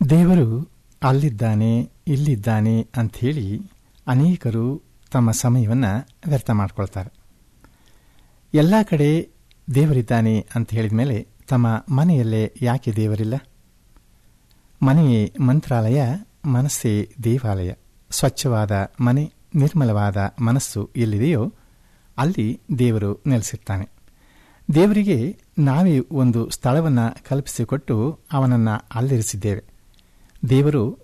ದೇವರು ಅಲ್ಲಿದ್ದಾನೆ ಇಲ್ಲಿದ್ದಾನೆ ಅಂಥೇಳಿ ಅನೇಕರು ತಮ್ಮ ಸಮಯವನ್ನು ವ್ಯರ್ಥ ಮಾಡ್ಕೊಳ್ತಾರೆ ಎಲ್ಲ ಕಡೆ ದೇವರಿದ್ದಾನೆ ಅಂತ ಹೇಳಿದ ಮೇಲೆ ತಮ್ಮ ಮನೆಯಲ್ಲೇ ಯಾಕೆ ದೇವರಿಲ್ಲ ಮನೆಯೇ ಮಂತ್ರಾಲಯ ಮನಸ್ಸೇ ದೇವಾಲಯ ಸ್ವಚ್ಛವಾದ ಮನೆ ನಿರ್ಮಲವಾದ ಮನಸ್ಸು ಎಲ್ಲಿದೆಯೋ ಅಲ್ಲಿ ದೇವರು ನೆಲೆಸಿರ್ತಾನೆ ದೇವರಿಗೆ ನಾವೇ ಒಂದು ಸ್ಥಳವನ್ನು ಕಲ್ಪಿಸಿಕೊಟ್ಟು ಅವನನ್ನು ಅಲ್ಲಿರಿಸಿದ್ದೇವೆ ದೇವರು